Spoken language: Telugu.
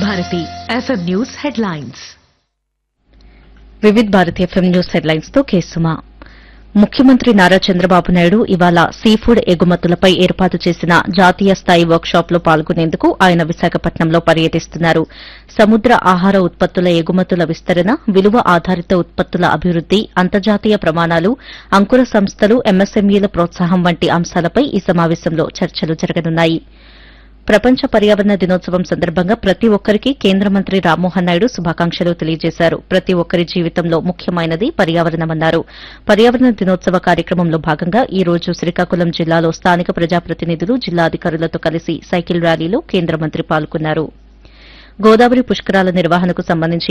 Bharati FM news headlines Vividh Bharati FM news headlines తో కేసుమా ముఖ్యమంత్రి నారా చంద్రబాబు నాయుడు ఇవాళ సీఫుడ్ ఎగుమతులపై ఏర్పాటు చేసిన జాతీయ స్థాయి వర్క్షాప్ లో పాల్గొనేందుకు ఆయన విశాఖపట్నంలో పర్యటిస్తున్నారు సముద్ర ఆహార ఉత్పత్తుల ఎగుమతుల విస్తరణ విలువ ఆధారిత ఉత్పత్తుల అభివృద్ది అంతర్జాతీయ ప్రమాణాలు అంకుర సంస్థలు ఎంఎస్ఎంఈల ప్రోత్సాహం వంటి అంశాలపై ఈ సమావేశంలో చర్చలు జరగనున్నాయి ప్రపంచ పర్యావరణ దినోత్సవం సందర్భంగా ప్రతి ఒక్కరికి కేంద్ర మంత్రి రామ్మోహన్ నాయుడు శుభాకాంక్షలు తెలియజేశారు ప్రతి ఒక్కరి జీవితంలో ముఖ్యమైనది పర్యావరణమన్నారు పర్యావరణ దినోత్సవ కార్యక్రమంలో భాగంగా ఈ రోజు శ్రీకాకుళం జిల్లాలో స్థానిక ప్రజాప్రతినిధులు జిల్లా అధికారులతో కలిసి సైకిల్ ర్యాలీలో కేంద్ర మంత్రి పాల్గొన్నారు గోదావరి పుష్కరాల నిర్వహణకు సంబంధించి